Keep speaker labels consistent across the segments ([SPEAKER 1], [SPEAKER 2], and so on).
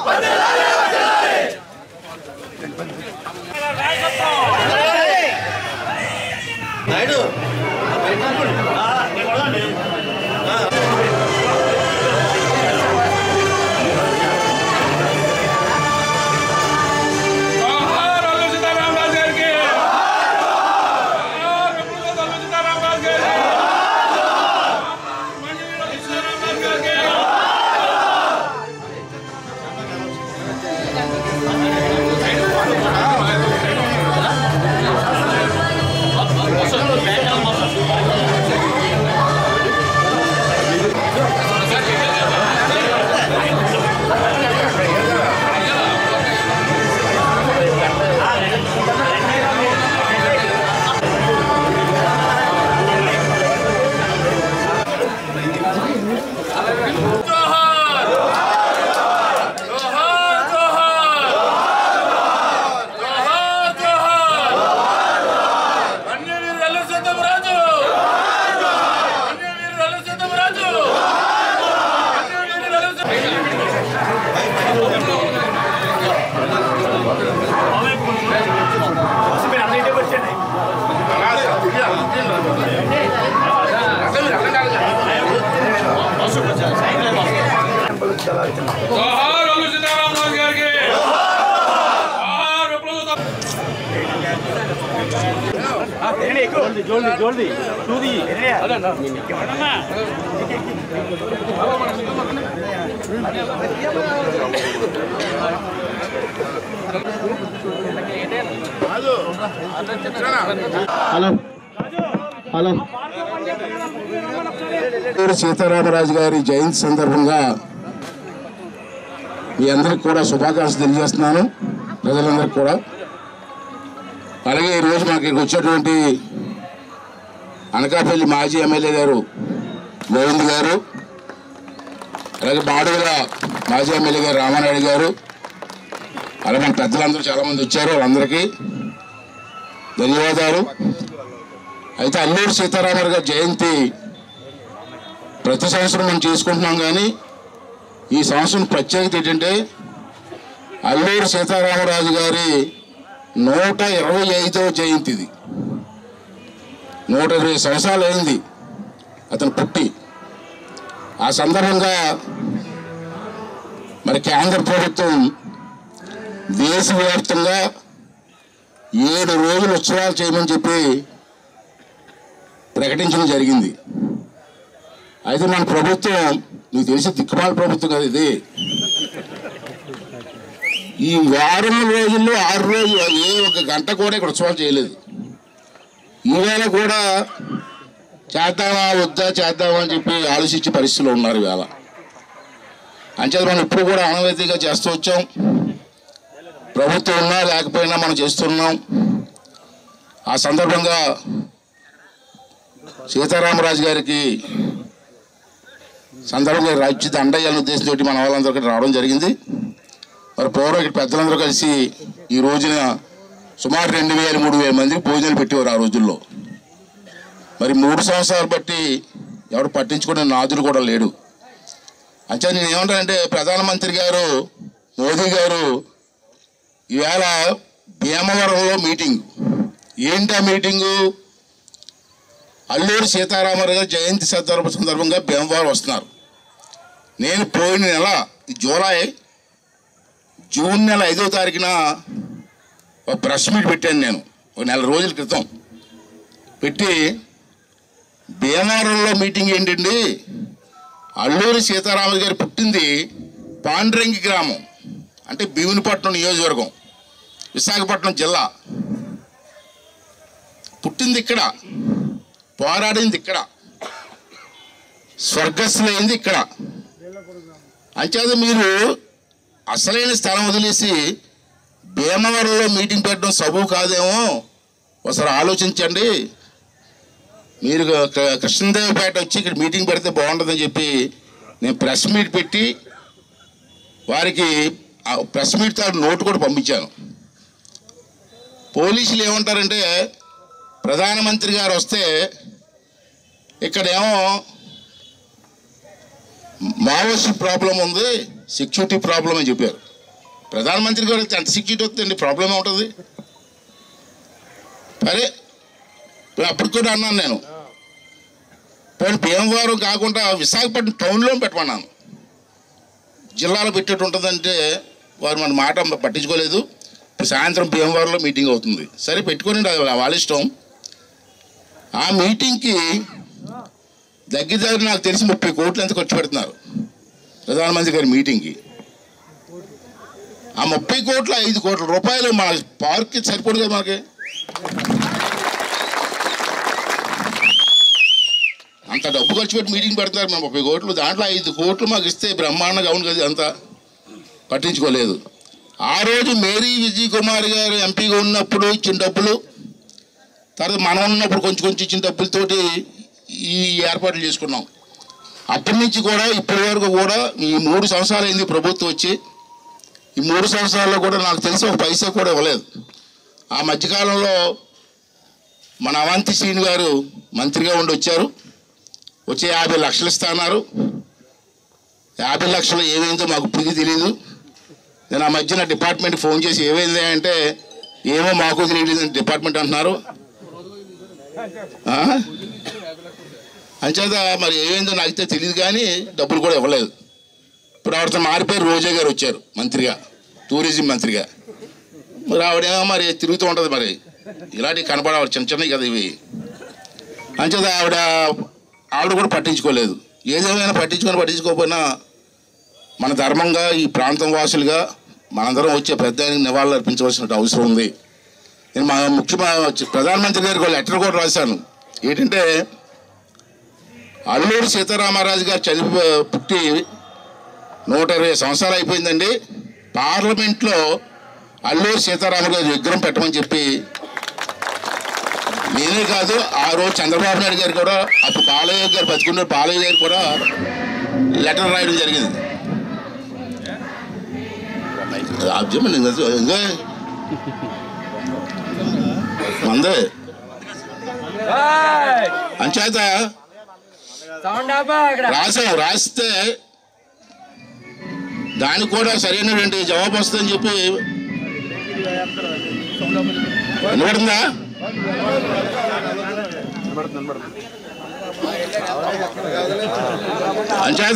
[SPEAKER 1] జోహార్ అల్లు సీతారామరాజు గారికి జోహార్ అల్లు సీతారామరాజు గారికి మంజూరు అల్లు సీతారామరాజు గారికి జోహార్ జోహార్ జోహార్ జోహార్ జోహార్ అన్యవీరు అల్లు సీతారామరాజు అన్యవీరు అల్లు సీతారామరాజు అన్యవీరు అల్లు సీతారామరాజు జోహార్ అల్లు సీతారామరాజు గారికి జోహార్ విప్లవ సీతారామరాజు
[SPEAKER 2] హలో హలో పేరు సీతారామరాజు గారి జయంతి సందర్భంగా మీ అందరికి కూడా శుభాకాంక్షలు తెలియజేస్తున్నాను ప్రజలందరికీ కూడా అలాగే ఈరోజు మాకు ఇక్కడికి వచ్చేటువంటి అనకాపల్లి మాజీ ఎమ్మెల్యే గారు గోవింద్ గారు అలాగే బాడుగుల మాజీ ఎమ్మెల్యే గారు రామానాయుడు గారు అలాగే మన పెద్దలందరూ చాలామంది వచ్చారు వాళ్ళందరికీ ధన్యవాదాలు అయితే అల్లూరు సీతారామరావు గారి జయంతి ప్రతి సంవత్సరం మనం చేసుకుంటున్నాం కానీ ఈ సంవత్సరం ప్రత్యేకత ఏంటంటే అల్లూరు సీతారామరాజు గారి నూట ఇరవై ఐదవ జయంతి ఇది నూట ఇరవై సంవత్సరాలు అయింది అతను పుట్టి ఆ సందర్భంగా మరి కేంద్ర ప్రభుత్వం దేశవ్యాప్తంగా ఏడు రోజులు ఉత్సవాలు చేయమని చెప్పి ప్రకటించడం జరిగింది అయితే మన ప్రభుత్వం నీకు తెలిసి దిక్కుమాల ప్రభుత్వం కదా ఇది ఈ వారం రోజుల్లో ఆరు రోజులు ఏ ఒక గంట కూడా ఇక్కడ ఉత్సవాలు చేయలేదు ఈవేళ కూడా చేద్దామా వద్దా చేద్దామా అని చెప్పి ఆలోచించే పరిస్థితులు ఉన్నారు ఈవేళ అంచేది మనం ఇప్పుడు కూడా ఆనవాయితీగా చేస్తూ వచ్చాం ప్రభుత్వం ఉన్నా లేకపోయినా మనం చేస్తున్నాం ఆ సందర్భంగా సీతారామరాజు గారికి సందర్భంగా రాజ్య దండయ్యాలని ఉద్దేశంతో మన వాళ్ళందరూ ఇక్కడ రావడం జరిగింది మరి పూర్వం ఇక్కడ పెద్దలందరూ కలిసి ఈ రోజున సుమారు రెండు వేల మూడు వేల మందికి భోజనాలు పెట్టేవారు ఆ రోజుల్లో మరి మూడు సంవత్సరాలు బట్టి ఎవరు పట్టించుకునే నాదుడు కూడా లేడు అంతే నేను ఏమంటానంటే ప్రధానమంత్రి గారు మోదీ గారు ఈవేళ భీమవరంలో మీటింగ్ ఏంటి ఆ మీటింగు అల్లూరి సీతారామరావు గారి జయంతి సందర్భ సందర్భంగా భీమవరం వస్తున్నారు నేను పోయిన నెల ఈ జూలై జూన్ నెల ఐదో తారీఖున ఒక ప్రెస్ మీట్ పెట్టాను నేను ఒక నెల రోజుల క్రితం పెట్టి భీమవరంలో మీటింగ్ ఏంటండి అల్లూరి సీతారామరాజు గారు పుట్టింది పాండ్రంగి గ్రామం అంటే భీమునిపట్నం నియోజకవర్గం విశాఖపట్నం జిల్లా పుట్టింది ఇక్కడ పోరాడింది ఇక్కడ స్వర్గస్థులైంది ఇక్కడ అంచేత మీరు అసలైన స్థలం వదిలేసి భీమవరంలో మీటింగ్ పెట్టడం సబు కాదేమో ఒకసారి ఆలోచించండి మీరు క- కృష్ణదేవపేట వచ్చి ఇక్కడ మీటింగ్ పెడితే బాగుంటుందని చెప్పి నేను ప్రెస్ మీట్ పెట్టి వారికి ఆ ప్రెస్ మీట్ తో నోటు కూడా పంపించాను పోలీసులు ఏమంటారంటే ప్రధానమంత్రి గారు వస్తే ఇక్కడేమో మావోయిస్ట్ ప్రాబ్లం ఉంది సెక్యూరిటీ ప్రాబ్లం అని చెప్పారు ప్రధానమంత్రి గారు ఎంత సిక్యూరిటీ వస్తుందండి ప్రాబ్లం ఏముంటుంది సరే ఇప్పుడు అప్పుడు కూడా అన్నాను నేను పోయిన భీమవరం కాకుండా విశాఖపట్నం టౌన్లో పెట్టమన్నాను జిల్లాలో పెట్టేట్టు ఉంటుందంటే వారు మన మాట పట్టించుకోలేదు ఇప్పుడు సాయంత్రం భీమవరంలో మీటింగ్ అవుతుంది సరే పెట్టుకొని అది వాళ్ళ ఇష్టం ఆ మీటింగ్కి దగ్గర దగ్గర నాకు తెలిసి ముప్పై కోట్లు ఎంత ఖర్చు పెడుతున్నారు ప్రధానమంత్రి గారి మీటింగ్కి ఆ ముప్పై కోట్ల ఐదు కోట్ల రూపాయలు మన పార్క్కి సరిపోదు కదా మనకి అంత డబ్బు ఖర్చు పెట్టి మీటింగ్ పెడతారు మేము ముప్పై కోట్లు దాంట్లో ఐదు కోట్లు మాకు ఇస్తే బ్రహ్మాండంగా అవును కదా అంతా పట్టించుకోలేదు ఆ రోజు మేరీ విజయ్ కుమార్ గారు ఎంపీగా ఉన్నప్పుడు ఇచ్చిన డబ్బులు తర్వాత మనం ఉన్నప్పుడు కొంచెం కొంచెం ఇచ్చిన డబ్బులతోటి ఈ ఏర్పాట్లు చేసుకున్నాం అప్పటి నుంచి కూడా ఇప్పటి వరకు కూడా ఈ మూడు సంవత్సరాలు అయింది ప్రభుత్వం వచ్చి ఈ మూడు సంవత్సరాల్లో కూడా నాకు తెలిసి ఒక పైసా కూడా ఇవ్వలేదు ఆ మధ్యకాలంలో మన అవంతి శ్రీని గారు మంత్రిగా ఉండి వచ్చారు వచ్చి యాభై లక్షలు ఇస్తున్నారు యాభై లక్షలు ఏమైందో మాకు ఇప్పటికీ తెలియదు నేను ఆ మధ్యన డిపార్ట్మెంట్ ఫోన్ చేసి ఏమైంది అంటే ఏమో మాకు తెలియదు డిపార్ట్మెంట్ అంటున్నారు ఆ? అంచేత మరి ఏమైందో నాకైతే తెలియదు కానీ డబ్బులు కూడా ఇవ్వలేదు ఇప్పుడు ఆవిడతో మారిపోయి రోజా గారు వచ్చారు మంత్రిగా టూరిజం మంత్రిగా మరి ఆవిడేమో మరి తిరుగుతూ ఉంటుంది మరి ఇలాంటివి కనపడవాలి చిన్న చిన్నవి కదా ఇవి అంచేత ఆవిడ ఆవిడ కూడా పట్టించుకోలేదు ఏదేమైనా పట్టించుకొని పట్టించుకోకపోయినా మన ధర్మంగా ఈ ప్రాంతం వాసులుగా మనందరం వచ్చే పెద్ద ఆయనకి నివాళులు అర్పించవలసిన అవసరం ఉంది నేను మా ముఖ్యమంత్రి ప్రధానమంత్రి గారికి ఒక లెటర్ కూడా రాశాను ఏంటంటే అల్లూరి సీతారామరాజు గారు చనిపో పుట్టి నూట ఇరవై సంవత్సరాలు అయిపోయిందండి పార్లమెంట్లో అల్లూరి సీతారామరాజు విగ్రహం పెట్టమని చెప్పి నేనే కాదు ఆ రోజు చంద్రబాబు నాయుడు గారు కూడా అప్పుడు బాలయ్య గారు బతుకున్న బాలయ్య గారు కూడా లెటర్ రాయడం జరిగింది రాజ్యం ఇంకా మందే అంచేత
[SPEAKER 3] సౌండ్ ఆపా అక్కడ
[SPEAKER 2] రాసాం రాస్తే దానికి కూడా సరైనటువంటి జవాబు వస్తుందని చెప్పి వినబడుతుందా అంచేత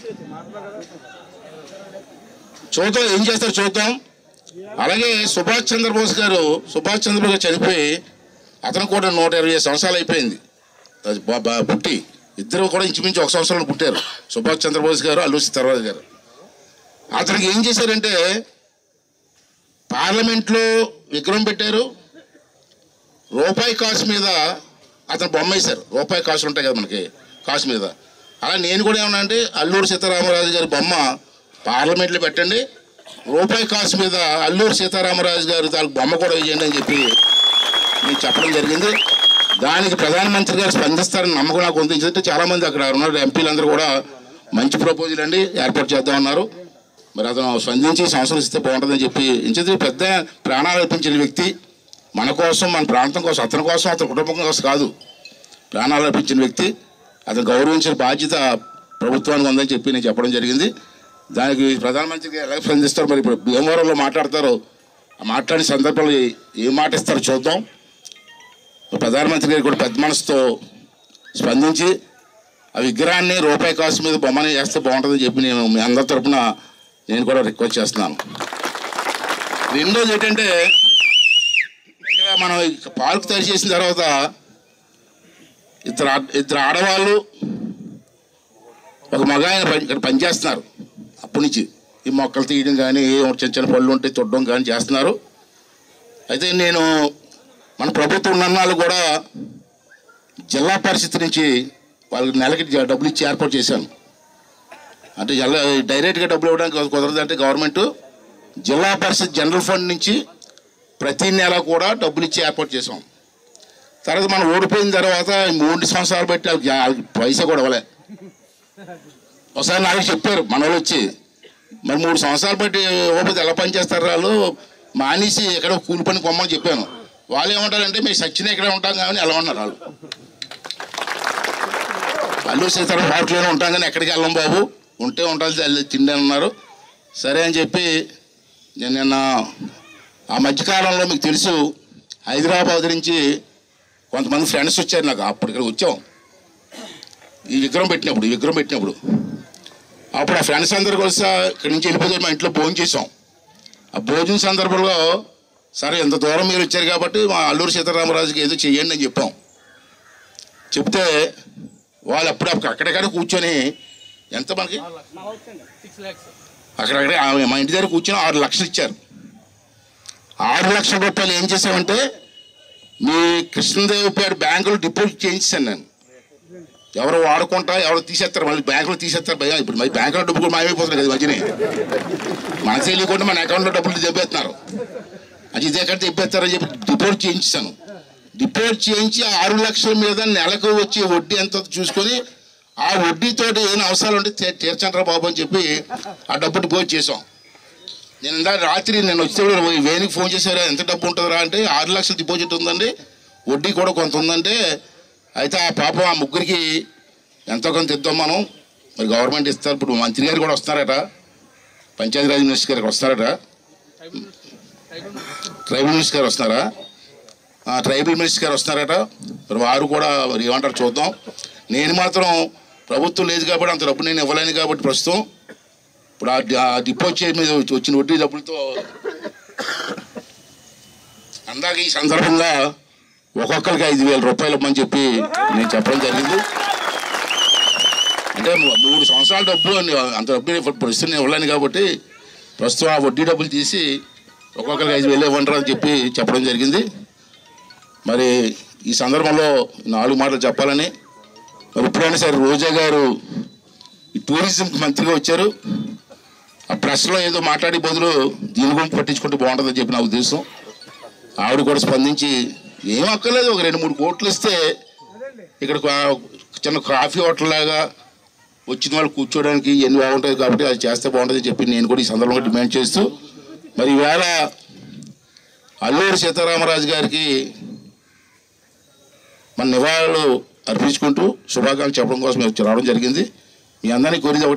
[SPEAKER 2] చూద్దాం ఏం చేస్తారు చూద్దాం అలాగే సుభాష్ చంద్రబోస్ గారు సుభాష్ చంద్రబోస్ గారు చనిపోయి అతను కూడా నూట ఇరవై సంవత్సరాలు అయిపోయింది అది బా- బా- పుట్టి ఇద్దరు కూడా ఇంచుమించు ఒక సంవత్సరంలో పుట్టారు సుభాష్ చంద్రబోస్ గారు అల్లూరి సీతారామరాజు గారు అతనికి ఏం చేశారంటే పార్లమెంట్లో విగ్రహం పెట్టారు రూపాయి కాసు మీద అతను బొమ్మ వేశారు రూపాయి కాసులు ఉంటాయి కదా మనకి కాసు మీద అలా నేను కూడా ఏమన్నా అంటే అల్లూరి సీతారామరాజు గారి బొమ్మ పార్లమెంట్లో పెట్టండి రూపాయి కాసు మీద అల్లూరి సీతారామరాజు గారు దానికి బొమ్మ కూడా వేయండి అని చెప్పి నేను చెప్పడం జరిగింది దానికి ప్రధానమంత్రి గారు స్పందిస్తారని నమ్మకం నాకు ఉంది ఎందుకంటే చాలా మంది అక్కడ ఉన్న ఎంపీలందరూ కూడా మంచి ప్రపోజల్ అండి ఏర్పాటు చేద్దామన్నారు మరి అతను స్పందించి సంవత్సరం ఇస్తే బాగుంటుందని చెప్పి ఇంచేది పెద్ద ప్రాణాలు అర్పించిన వ్యక్తి మన కోసం మన ప్రాంతం కోసం అతని కోసం అతని కుటుంబం కోసం కాదు ప్రాణాలు అర్పించిన వ్యక్తి అతను గౌరవించిన బాధ్యత ప్రభుత్వానికి ఉందని చెప్పి నేను చెప్పడం జరిగింది దానికి ప్రధానమంత్రికి ఎలా స్పందిస్తారు మరి ఇప్పుడు భీమవరంలో మాట్లాడతారో ఆ మాట్లాడిన సందర్భంలో ఏ- ఏం మాట ఇస్తారో చూద్దాం ప్రధానమంత్రి గారు కూడా పెద్ద మనసుతో స్పందించి ఆ విగ్రహాన్ని రూపాయి కాసు మీద బొమ్మని వేస్తే బాగుంటుందని చెప్పి నేను మీ అందరి తరపున నేను కూడా రిక్వెస్ట్ చేస్తున్నాను రెండోది ఏంటంటే ఇక్కడ మనం ఈ పార్క్ తయారు చేసిన తర్వాత ఇద్దరు ఆ- ఇద్దరు ఆడవాళ్ళు ఒక మగ ఆయన పని- ఇక్కడ పనిచేస్తున్నారు అప్పటి నుంచి ఈ మొక్కలు తీయడం కానీ ఏ చిన్న చిన్న పళ్ళు ఉంటే తుడ్డం కానీ చేస్తున్నారు అయితే నేను మన ప్రభుత్వం ఉన్నన్నాళ్ళు కూడా జిల్లా పరిషత్ నుంచి వాళ్ళకి నెలకి జ- డబ్బులు ఇచ్చి ఏర్పాటు చేశాను అంటే జిల్లా డైరెక్ట్గా డబ్బులు ఇవ్వడానికి కుదరదంటే గవర్నమెంట్ జిల్లా పరిషత్ జనరల్ ఫండ్ నుంచి ప్రతి నెల కూడా డబ్బులు ఇచ్చి ఏర్పాటు చేసాం తర్వాత మనం ఓడిపోయిన తర్వాత ఈ మూడు సంవత్సరాలు బట్టి వాళ్ళకి వాళ్ళకి పైసా కూడా ఇవ్వలే ఒకసారి నాకు చెప్పారు మన వాళ్ళు వచ్చి మరి మూడు సంవత్సరాలు బట్టి ఇవ్వకపోతే ఎలా పని చేస్తారు వాళ్ళు మానేసి ఎక్కడ కూలి పని కొమ్మని చెప్పాను వాళ్ళు ఏమంటారంటే మేము సచ్చిన ఇక్కడే ఉంటాం కానీ ఎలా ఉన్నారు వాళ్ళు అల్లు సీతారాం పార్కులోనే ఉంటాం కానీ ఎక్కడికి వెళ్ళం బాబు ఉంటే ఉండాలి తిండి అన్నారు సరే అని చెప్పి నేను నిన్న ఆ మధ్యకాలంలో మీకు తెలుసు హైదరాబాద్ నుంచి కొంతమంది ఫ్రెండ్స్ వచ్చారు నాకు అప్పుడు ఇక్కడ వచ్చాం ఈ విగ్రహం పెట్టినప్పుడు ఈ విగ్రహం పెట్టినప్పుడు అప్పుడు ఆ ఫ్రెండ్స్ అందరు కలిసి ఇక్కడి నుంచి వెళ్ళిపోతే మా ఇంట్లో భోజనం చేసాం ఆ భోజనం సందర్భంలో సరే ఎంత దూరం మీరు వచ్చారు కాబట్టి మా అల్లూరు సీతారామరాజుకి ఏదో చెయ్యండి అని చెప్పాం చెప్తే వాళ్ళు అప్పుడు అప్పుడు అక్కడక్కడ కూర్చొని ఎంత మనకి
[SPEAKER 1] సిక్స్ ల్యాక్స్
[SPEAKER 2] అక్కడక్కడే ఆ- మా ఇంటి దగ్గర కూర్చొని ఆరు లక్షలు ఇచ్చారు ఆరు లక్షల రూపాయలు ఏం చేశామంటే మీ కృష్ణదేవపేట బ్యాంకులో డిపాజిట్ చేయించాను నేను ఎవరు వాడుకుంటా ఎవరు తీసేస్తారు మళ్ళీ బ్యాంకులో తీసేస్తారు భయ ఇప్పుడు మరి బ్యాంకులో డబ్బులు కూడా మాయమైపోతుంది కదా ఈ మధ్యనే మనకు తెలియకుండా మన అకౌంట్లో డబ్బులు దెబ్బేస్తున్నారు అది ఇదే ఎక్కడ దెబ్బేస్తారని చెప్పి డిపాజిట్ చేయించాను డిపాజిట్ చేయించి ఆ ఆరు లక్షల మీద నెలకు వచ్చే వడ్డీ ఎంత చూసుకొని ఆ వడ్డీతోటి ఏం అవసరాలు ఉంటే తీ- తీర్చండి బాబు అని చెప్పి ఆ డబ్బు డిపాజిట్ చేసాం నేను ఇందాక రాత్రి నేను వచ్చేటప్పుడు వేనికి ఫోన్ చేశారు ఎంత డబ్బు ఉంటుందిరా అంటే ఆరు లక్షలు డిపాజిట్ ఉందండి వడ్డీ కూడా కొంత ఉందంటే అయితే ఆ పాపం ఆ ముగ్గురికి ఎంతో కొంత ఇద్దాం మనం మరి గవర్నమెంట్ ఇస్తారు ఇప్పుడు మంత్రి గారు కూడా వస్తున్నారట పంచాయతీరాజ్ మినిస్టర్ గారికి వస్తున్నారట ట్రైబల్ మినిస్టర్ గారు వస్తున్నారా ఆ, ట్రైబల్ మినిస్టర్ గారు వస్తున్నారట మరి వారు కూడా మరి ఏమంటారు చూద్దాం నేను మాత్రం ప్రభుత్వం లేదు కాబట్టి అంత డబ్బు నేను ఇవ్వలేను కాబట్టి ప్రస్తుతం ఇప్పుడు ఆ డి- ఆ డిపాజిట్ మీద వచ్చిన వడ్డీ డబ్బులతో అందాక ఈ సందర్భంగా ఒక్కొక్కరికి ఐదు వేల రూపాయలు ఇవ్వమని చెప్పి నేను చెప్పడం జరిగింది అంటే మూ- మూడు సంవత్సరాల డబ్బులు అని అంత డబ్బు ఇప్పుడు ప్రస్తుతం ఇవ్వలేను కాబట్టి ప్రస్తుతం ఆ వడ్డీ డబ్బులు తీసి ఒక్కొక్కరికి ఐదు వేలు ఇవ్వండి అని చెప్పి చెప్పడం జరిగింది మరి ఈ సందర్భంలో నాలుగు మాటలు చెప్పాలని మరి ఇప్పుడైనా సరే రోజా గారు ఈ టూరిజం మంత్రిగా వచ్చారు ఆ ప్రెస్లో ఏదో మాట్లాడే బదులు దీని గురించి పట్టించుకుంటే బాగుంటుందని చెప్పి నా ఉద్దేశం ఆవిడ కూడా స్పందించి ఏం అక్కర్లేదు ఒక రెండు మూడు కోట్లు ఇస్తే ఇక్కడ ఒక చిన్న కాఫీ హోటల్ లాగా వచ్చిన వాళ్ళు కూర్చోవడానికి ఎన్ని బాగుంటాయి కాబట్టి అది చేస్తే బాగుంటుందని చెప్పి నేను కూడా ఈ సందర్భంగా డిమాండ్ చేస్తూ మరి ఈవేళ అల్లూరి సీతారామరాజు గారికి మన నివాళులు అర్పించుకుంటూ శుభాకాంక్షలు చెప్పడం కోసం మేము రావడం జరిగింది మీ అందరినీ కోరిది ఒకటి